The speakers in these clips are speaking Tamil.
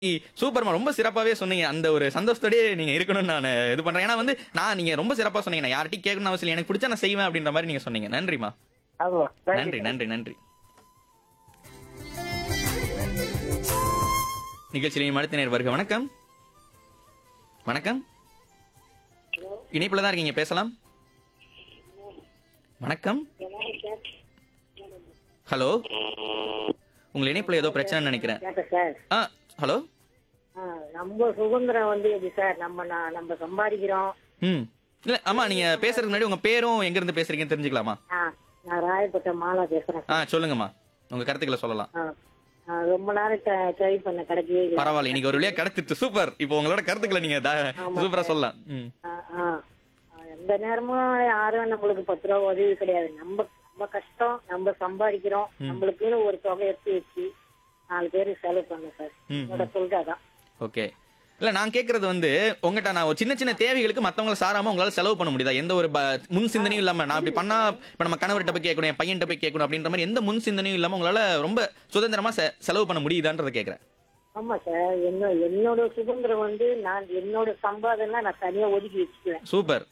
சூப்பர்மா ரொம்ப சிறப்பாவே சொன்னீங்க அந்த ஒரு சந்தோஷத்தோடயே நீங்க இருக்கணும்னு நான் இது பண்றேன் ஏன்னா வந்து நான் நீங்க ரொம்ப சிறப்பா சொன்னீங்க நான் யார்ட்டையும் கேட்கணும் அவசியம் இல்லை. எனக்கு பிடிச்சா நான் செய்வேன் அப்படின்ற மாதிரி நீங்க சொன்னீங்க நன்றிமா ஆமா நன்றி நன்றி நன்றி நிகழ்ச்சியிலையும் அடுத்த நேர் வருக வணக்கம் வணக்கம் இணைப்புல தான் இருக்கீங்க பேசலாம் வணக்கம் ஹலோ உங்கள் இணைப்புல ஏதோ பிரச்சனை நினைக்கிறேன் கேட்ட சார் ஆ ஹலோ ஆ, நம்ம சுதந்திரம் வந்து எப்படி சார் நம்ம நா- நம்ம சம்பாதிக்கிறோம் ம் இல்ல ஆமா நீங்க பேசுறதுக்கு முன்னாடி உங்க பேரும் எங்க இருந்து பேசுறீங்கன்னு தெரிஞ்சுக்கலாமா ஆ, நான் ராயப்பட்ட மாலா பேசுறேன் ஆ சொல்லுங்கம்மா உங்க கருத்துக்களை சொல்லலாம் ஆ, ஆ, ரொம்ப நேரம் ட்ரை பண்ண கிடைக்கவே இல்லை பரவாயில்ல இன்னைக்கு ஒரு வழியா கிடைச்சிட்டு சூப்பர் இப்போ உங்களோட கருத்துக்களை நீங்க தா- சூப்பரா சொல்லலாம் ம் ஆ, ஆ. ஆ, எந்த நேரமும் யாரும் நம்மளுக்கு பத்து ரூபா உதவி கிடையாது நம்ம நம்ம கஷ்டம் நம்ம சம்பாதிக்கிறோம் நம்மளுக்குன்னு ஒரு தொகை எடுத்து வச்சு நாலு பேருக்கு செலவு பண்ண சார் ம், என்னோட கொள்கை அதான் ஓகே இல்ல நான் கேக்குறது வந்து உங்ககிட்ட நான் ஒரு சின்ன சின்ன தேவைகளுக்கு மத்தவங்கள சாராம உங்களால செலவு பண்ண முடியுதா எந்த ஒரு ப- முன் சிந்தனையும் இல்லாம நான் அப்படி பண்ணா இப்ப நம்ம கணவர்கிட்ட போய் கேட்கணும் என் பையன்கிட்ட போய் கேட்கணும் அப்படின்ற மாதிரி எந்த முன் சிந்தனையும் இல்லாம உங்களால ரொம்ப சுதந்திரமா செ- செலவு பண்ண முடியுதான்றத கேக்குறேன் ஆமா சார் என்ன என்னோட சுதந்திரம் வந்து நான் என்னோட சம்பாதனை நான் தனியா ஒதுக்கி வச்சுக்குவேன் சூப்பர்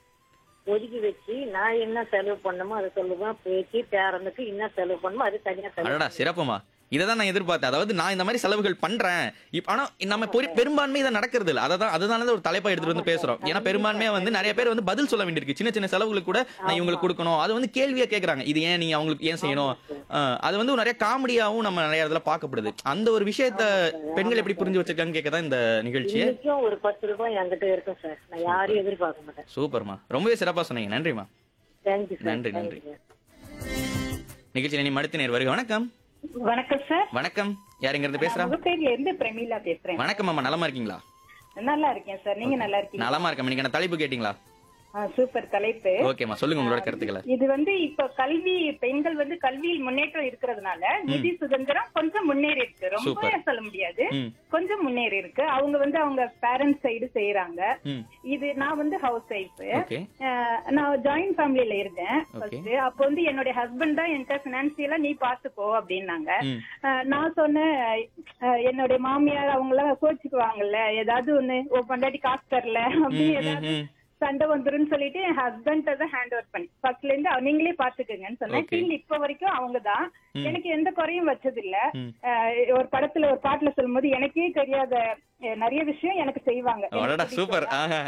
ஒதுக்கி வச்சு நான் என்ன செலவு பண்ணணுமோ அதை சொல்லுவேன் பேச்சு பேரனுக்கு என்ன செலவு பண்ணணுமோ அது தனியா செலவு அடடா சிறப்புமா இதை தான் நான் எதிர்பார்த்தேன் அதாவது நான் இந்த மாதிரி செலவுகள் பண்றேன் இப்ப ஆனா நம்ம பெரு- பெரும்பான்மை இதை நடக்கிறது இல்ல அதை தான் அதனால தான் ஒரு தலைப்பா எடுத்துட்டு வந்து பேசுறோம் ஏன்னா பெரும்பான்மையா வந்து நிறைய பேர் வந்து பதில் சொல்ல வேண்டியிருக்கு சின்ன சின்ன செலவுகளுக்கு கூட நான் இவங்களுக்கு கொடுக்கணும் அது வந்து கேள்வியா கேக்குறாங்க இது ஏன் நீங்க அவங்களுக்கு ஏன் செய்யணும் ஆஹ், அது வந்து நிறைய காமெடியாவும் நம்ம நிறைய இடத்துல பார்க்கப்படுது அந்த ஒரு விஷயத்த பெண்கள் எப்படி புரிஞ்சு வச்சிருக்காங்கன்னு கேட்க தான் இந்த நிகழ்ச்சியை இன்னைக்கும் ஒரு பத்து ரூபாய் என்கிட்ட இருக்கும் சார் நான் யாரையும் எதிர்பார்க்க மாட்டேன் சூப்பர்மா ரொம்பவே சிறப்பா சொன்னீங்க நன்றிமா தேங்க்யூ சார் நன்றி, நன்றி. தேங்க்யூ. நிகழ்ச்சியில நீ மடுத்து நேர் வருக வணக்கம் வணக்கம் சார் வணக்கம் யார் இங்க இருந்து பேசுறா புதுப்பேரியில இருந்து பிரமீளா பேசுறேன் வணக்கம் அம்மா நலமா இருக்கீங்களா நல்லா இருக்கேன் சார் நீங்க நல்லா இருக்கீங்க நலமா இருக்கேன் நீங்க என்ன தலைப்பு கேட்டீங்களா ஆ, சூப்பர் தலைப்பு ஓகேம்மா சொல்லுங்க உங்களோட கருத்துக்களை இது வந்து இப்ப கல்வி பெண்கள் வந்து கல்வியில் முன்னேற்றம் இருக்கிறதுனால நிதி சுதந்திரம் கொஞ்சம் முன்னேறி இருக்கு ரொம்ப Super. சொல்ல முடியாது ம் கொஞ்சம் முன்னேறி இருக்கு அவங்க வந்து அவங்க பேரண்ட்ஸ் சைடு செய்யறாங்க ம் இது நான் வந்து ஹவுஸ் ஒய்ஃப் ஓகே நான் ஜாயிண்ட் ஃபேமிலில இருந்தேன் Okay. ஃபர்ஸ்ட் அப்போ வந்து என்னுடைய ஹஸ்பண்ட் தான் என்கிட்ட பினான்சியலா நீ பாத்துக்கோ அப்படின்னாங்க ம் அஹ் நான் சொன்னேன் அஹ் என்னுடைய மாமியார் அவங்க எல்லாம் கோச்சுக்குவாங்கல்ல ஏதாவது ஒண்ணு ஓ பொண்டாட்டி காசு தரல அப்படின்னு ஏதாவது ம். சண்டை வந்துருன்னு சொல்லிட்டு என் ஹஸ்பண்ட் தான் ஹேண்ட் ஓவர் பண்ணி ஃபர்ஸ்ட்ல இருந்து அவ- நீங்களே பாத்துக்கங்கன்னு சொன்னேன் Okay. till இப்ப வரைக்கும் அவங்க தான் எனக்கு எந்த குறையும் வச்சது இல்ல ம். அஹ் ஒரு படத்துல ஒரு பாட்டுல சொல்லும்போது எனக்கே தெரியாத அஹ் நிறைய விஷயம் எனக்கு செய்வாங்க அடடா சூப்பர்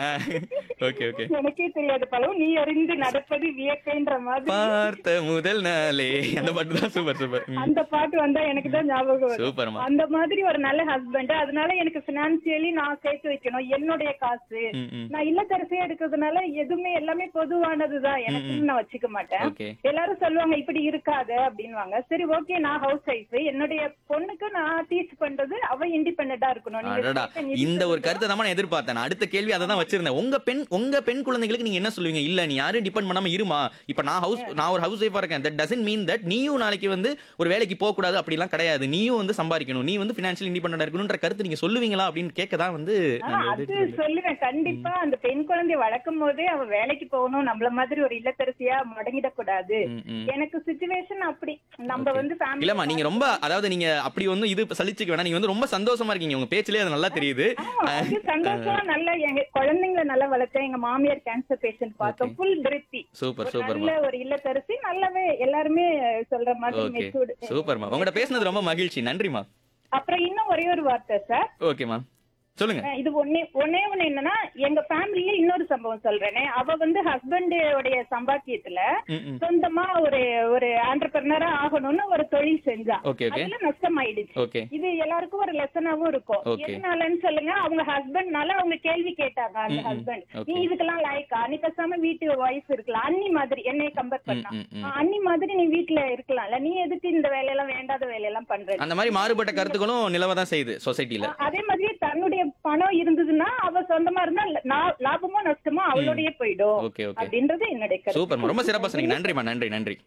ஓகே ஓகே எனக்கே தெரியாத பலவும் நீ அறிந்து நடப்பது வியப்பேன்ற மாதிரி பார்த்த முதல் நாளே அந்த பாட்டு தான் சூப்பர் சூப்பர் அந்த பாட்டு வந்தா எனக்கு தான் ஞாபகம் வரும் சூப்பர்மா அந்த மாதிரி ஒரு நல்ல ஹஸ்பண்ட் அதனால எனக்கு பினான்சியலி நான் சேர்த்து வைக்கணும் என்னுடைய காசு ம் ம் நான் இல்லத்தரசியா இருக்கிறதுனால எதுவுமே எல்லாமே பொதுவானதுதான் எனக்கு நான் வச்சுக்க மாட்டேன் ஓகே எல்லாரும் சொல்லுவாங்க இப்படி இருக்காத அப்படின்வாங்க சரி ஓகே நான் ஹவுஸ் ஒய்ஃப் என்னுடைய பொண்ணுக்கு நான் டீச் பண்றது அவ இண்டிபெண்டா இருக்கணும் நீங்க அடடா கேட்ட நிதி இந்த ஒரு கருத்தை தான் நான் எதிர்பார்த்தேன் நான் அடுத்த கேள்வி அதை தான் வச்சிருந்தேன் உங்க பெண் உங்க பெண் குழந்தைகளுக்கு நீங்க என்ன சொல்லுவீங்க இல்ல நீ யாரும் டிபெண்ட் பண்ணாம இருமா இப்ப நான் ஹவுஸ் நான் ஒரு ஹவுஸ் ஒய்ஃபா இருக்கேன் தட் டசன்ட் மீன் தட் நீயும் நாளைக்கு வந்து ஒரு வேலைக்கு போக கூடாது அப்படிலாம் கிடையாது நீயும் வந்து சம்பாதிக்கணும் நீ வந்து பினான்சியல் இண்டிபெண்டா இருக்கணும்ன்ற கருத்து நீங்க சொல்லுவீங்களா அப்படின்னு கேட்க தான் வந்து ஆ, நான் அது இது- சொல்லுவேன் கண்டிப்பா அந்த பெண் குழந்தைய வளர்க்கும் போதே அவ வேலைக்கு போகணும் நம்மள மாதிரி ஒரு இல்லத்தரசியா முடங்கிடக்கூடாது ம், ம். எனக்கு சுச்சுவேஷன் அப்படி நம்ம வந்து family- இல்லம்மா நீங்க ரொம்ப அதாவது நீங்க அப்படி வந்து இது சலிச்சுக்க வேணாம் நீங்க வந்து ரொம்ப சந்தோஷமா இருக்கீங்க உங்க பேச்சிலே அது நல்லா தெரியுது ஆமா, அது சந்தோஷமா நல்லா எங்க குழந்தைங்களை நல்லா வளர்த்தேன் எங்க மாமியார் கேன்சர் பேஷண்ட் பார்த்தோம் ஃபுல் திருப்தி சூப்பர் ஒரு சூப்பர்மா நல்ல ஒரு இல்லத்தரசி நல்லாவே எல்லாருமே சொல்ற மாதிரி ஓகே மெச்சூர்டு சூப்பர்மா உங்கள்ட்ட பேசுனது ரொம்ப மகிழ்ச்சி நன்றிமா அப்புறம் இன்னும் ஒரே ஒரு வார்த்தை சார் ஓகேமா சொல்லுங்க அஹ் இது ஒன்னே ஒன்னே ஒண்ணு என்னன்னா எங்க ஃபேமிலியே இன்னொரு சம்பவம் சொல்றேனே அவ வந்து ஹஸ்பண்டோடைய சம்பாத்தியத்துல ம், ம். சொந்தமா ஒரு ஒரு ஆண்டர்பிரினரா ஆகணும்னு ஒரு தொழில் செஞ்சா ஓகே ஓகே அதுல நஷ்டமாயிடுச்சு ஓகே இது எல்லாருக்கும் ஒரு லெசனாவும் இருக்கும் Okay. எதனாலன்னு சொல்லுங்க அவங்க ஹஸ்பண்ட்னால அவங்க கேள்வி கேட்டாங்க அந்த ம், ம். Husband Okay. நீ இதுக்கெல்லாம் லாய்க்கா நீ பேசாம வீட்டு ஒய்ஃப் இருக்கலாம் அண்ணி மாதிரி என்னை கம்பேர் பண்ணா ம், ம். ஆ, அண்ணி மாதிரி நீ வீட்டுல இருக்கலாம்ல நீ எதுக்கு இந்த வேலையெல்லாம் வேண்டாத வேலையெல்லாம் பண்ற அந்த மாதிரி மாறுபட்ட கருத்துக்களும் நிலவ தான் செய்யுது சொசைட்டில அதே மாதிரி தன்னுடைய பணம் இருந்ததுன்னா அவ சொந்தமா இருந்தா லா- லாபமோ நஷ்டமோ அவளோடய போயிடும் ஓகே ஓகே அப்படின்றது என்னுடைய கருத்து சூப்பர் ரொம்ப சிறப்பா சொன்னீங்க நன்றிமா நன்றி நன்றி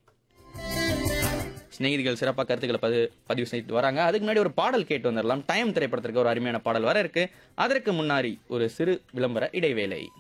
சிநேகிதிகள் சிறப்பா கருத்துக்களை பதி பதிவு செய்து வராங்க அதுக்கு முன்னாடி ஒரு பாடல் கேட்டு வந்துடலாம் டைம் திரைப்படத்திற்கு ஒரு அருமையான பாடல் வர இருக்கு அதற்கு முன்னாடி ஒரு சிறு விளம்பர இடைவேளை